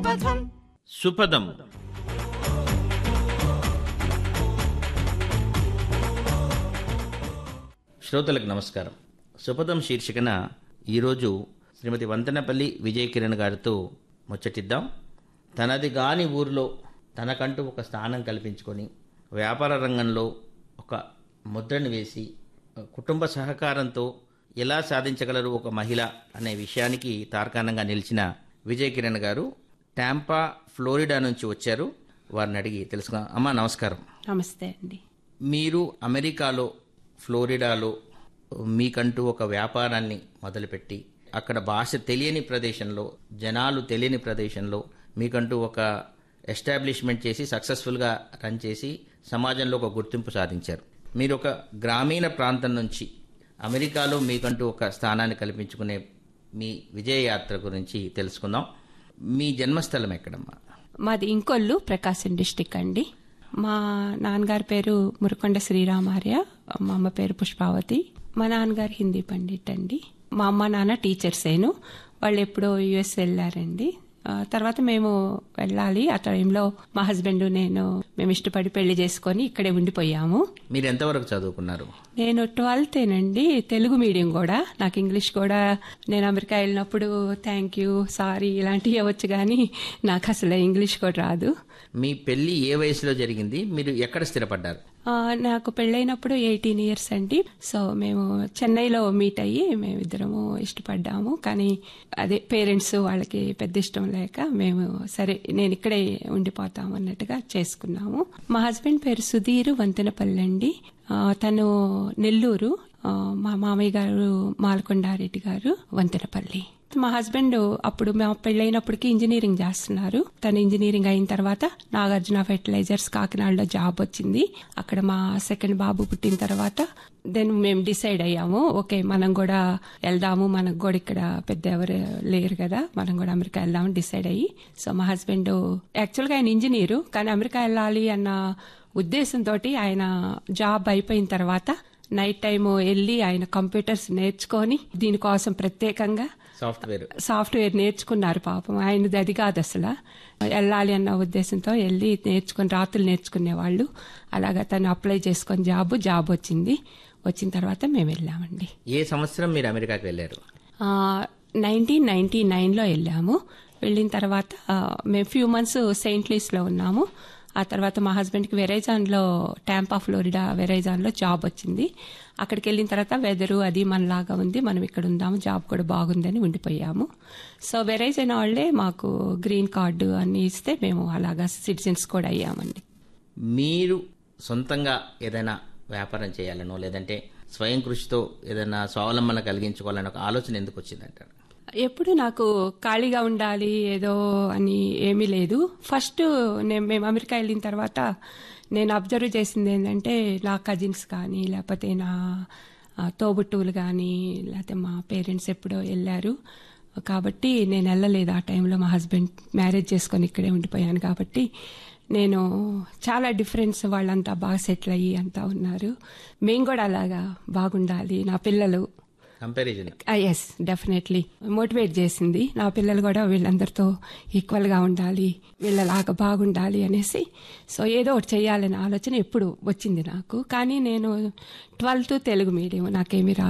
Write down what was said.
సుపథం సుపదం శ్రోతలకు నమస్కారం సుపదం శీర్షికన ఈరోజు శ్రీమతి వంతనపల్లి విజయ్ కిరణ్ గారితో ముచ్చటిద్దాం తనది గాని ఊరిలో తనకంటూ ఒక స్థానం కల్పించుకొని వ్యాపార రంగంలో ఒక ముద్రను వేసి కుటుంబ సహకారంతో ఎలా సాధించగలరు ఒక మహిళ అనే విషయానికి తార్కాణంగా నిలిచిన విజయ్ కిరణ్ గారు టాంపా ఫ్లోరిడా నుంచి వచ్చారు వారిని అడిగి తెలుసుగా అమ్మా నమస్కారం నమస్తే అండి మీరు అమెరికాలో ఫ్లోరిడాలో మీకంటూ ఒక వ్యాపారాన్ని మొదలుపెట్టి అక్కడ భాష తెలియని ప్రదేశంలో జనాలు తెలియని ప్రదేశంలో మీకంటూ ఒక ఎస్టాబ్లిష్మెంట్ చేసి సక్సెస్ఫుల్గా రన్ చేసి సమాజంలో ఒక గుర్తింపు సాధించారు మీరు ఒక గ్రామీణ ప్రాంతం నుంచి అమెరికాలో మీకంటూ ఒక స్థానాన్ని కల్పించుకునే మీ విజయయాత్ర గురించి తెలుసుకుందాం మీ జన్మస్థలం ఎక్కడమ్మా మాది ఇంకొల్లు ప్రకాశం డిస్టిక్ అండి మా నాన్నగారి పేరు మురకొండ శ్రీరామార్య మా అమ్మ పేరు పుష్పావతి మా నాన్నగారు హిందీ పండిట్ అండి మా అమ్మ నాన్న టీచర్సేను వాళ్ళు ఎప్పుడో యుఎస్ వెళ్ళారండి ఆ, తర్వాత మేము వెళ్ళాలి ఆ టైంలో మా హస్బెండ్ నేను మేము ఇష్టపడి పెళ్లి చేసుకొని ఇక్కడే ఉండిపోయాము మీరు ఎంతవరకు చదువుకున్నారు నేను ట్వెల్తేనండి తెలుగు మీడియం కూడా నాకు ఇంగ్లీష్ కూడా నేను అమెరికా వెళ్ళినప్పుడు థ్యాంక్ యూ సారీ ఇలాంటివి వచ్చు కానీ నాకు అసలు ఇంగ్లీష్ కూడా రాదు మీ పెళ్లి ఏ వయసులో జరిగింది మీరు ఎక్కడ స్థిరపడ్డారు ఆ, నాకు పెళ్ళైనప్పుడు ఎయిటీన్ ఇయర్స్ అండి సో మేము చెన్నైలో మీట్ అయ్యి మేమిద్దరము ఇష్టపడ్డాము కానీ అదే పేరెంట్స్ వాళ్ళకి పెద్ద ఇష్టం లేక మేము సరే నేను ఇక్కడే ఉండిపోతాం అన్నట్టుగా చేసుకున్నాము మా హస్బెండ్ పేరు సుధీర్ వంతెనపల్లి అండి ఆ, తను నెల్లూరు ఆ, మా మామయ్య గారు మాలకొండారెడ్డి గారు వంతెనపల్లి మా హస్బెండ్ అప్పుడు మా పెళ్ళైనప్పటికీ ఇంజనీరింగ్ చేస్తున్నారు తను ఇంజనీరింగ్ అయిన తర్వాత నాగార్జున ఫెర్టిలైజర్స్ కాకినాడలో జాబ్ వచ్చింది అక్కడ మా సెకండ్ బాబు పుట్టిన తర్వాత దెన్ మేము డిసైడ్ అయ్యాము ఓకే మనం కూడా వెళ్దాము మనకు కూడా ఇక్కడ పెద్ద ఎవరు లేరు కదా మనం కూడా అమెరికా వెళ్దాము డిసైడ్ అయ్యి సో మా హస్బెండ్ యాక్చువల్గా ఆయన ఇంజనీరు కానీ అమెరికా వెళ్ళాలి అన్న ఉద్దేశంతో ఆయన జాబ్ అయిపోయిన తర్వాత నైట్ టైం వెళ్ళి ఆయన కంప్యూటర్స్ నేర్చుకొని దీనికోసం ప్రత్యేకంగా సాఫ్ట్వేర్ సాఫ్ట్వేర్ నేర్చుకున్నారు పాపం ఆయనది అది కాదు అసలు వెళ్ళాలి అన్న ఉద్దేశంతో వెళ్ళి నేర్చుకుని రాత్రులు నేర్చుకునేవాళ్ళు అలాగా తను అప్లై చేసుకొని జాబ్ జాబ్ వచ్చింది వచ్చిన తర్వాత మేము వెళ్ళామండి ఏ సంవత్సరం మీరు అమెరికాకి వెళ్ళారు నైన్టీన్ నైన్టీ నైన్లో వెళ్ళాము వెళ్ళిన తర్వాత ఆ, మేము ఫ్యూ మంత్స్ సెయింట్ లూయిస్లో ఉన్నాము ఆ తర్వాత మా హస్బెండ్కి వెరైజాన్లో టాంపా ఫ్లోరిడా వెరైజాన్లో జాబ్ వచ్చింది అక్కడికి వెళ్ళిన తర్వాత వెదరు అది మనలాగా ఉంది మనం ఇక్కడ ఉందాము జాబ్ కూడా బాగుందని ఉండిపోయాము సో వెరైజాన్ వాళ్ళే మాకు గ్రీన్ కార్డు అన్ని ఇస్తే మేము అలాగా సిటిజన్స్ కూడా అయ్యామండి మీరు సొంతంగా ఏదైనా వ్యాపారం చేయాలనో లేదంటే స్వయం కృషితో ఏదైనా స్వావలంబన కలిగించుకోవాలని ఒక ఆలోచన ఎందుకు వచ్చిందంటారు ఎప్పుడు నాకు ఖాళీగా ఉండాలి ఏదో అని ఏమీ లేదు ఫస్ట్ నేను మేము అమెరికా వెళ్ళిన తర్వాత నేను అబ్జర్వ్ చేసింది ఏంటంటే నా కజిన్స్ కానీ లేకపోతే నా ఆ, తోబుట్టువులు కానీ లేకపోతే మా పేరెంట్స్ ఎప్పుడో వెళ్ళారు కాబట్టి నేను వెళ్ళలేదు ఆ టైంలో మా హస్బెండ్ మ్యారేజ్ చేసుకొని ఇక్కడే ఉండిపోయాను కాబట్టి నేను చాలా డిఫరెన్స్ వాళ్ళంతా బాగా సెటిల్ అయ్యి అంతా ఉన్నారు మేము కూడా అలాగా బాగుండాలి నా పిల్లలు కంపారిజన్ ఎస్ డెఫినెట్లీ మోటివేట్ చేసింది నా పిల్లలు కూడా వీళ్ళందరితో ఈక్వల్ గా ఉండాలి వీళ్ళలాగా బాగుండాలి అనేసి సో ఏదో ఒకటి చేయాలనే ఆలోచన ఎప్పుడు వచ్చింది నాకు కానీ నేను ట్వెల్త్ తెలుగు మీడియం నాకేమీ రాదు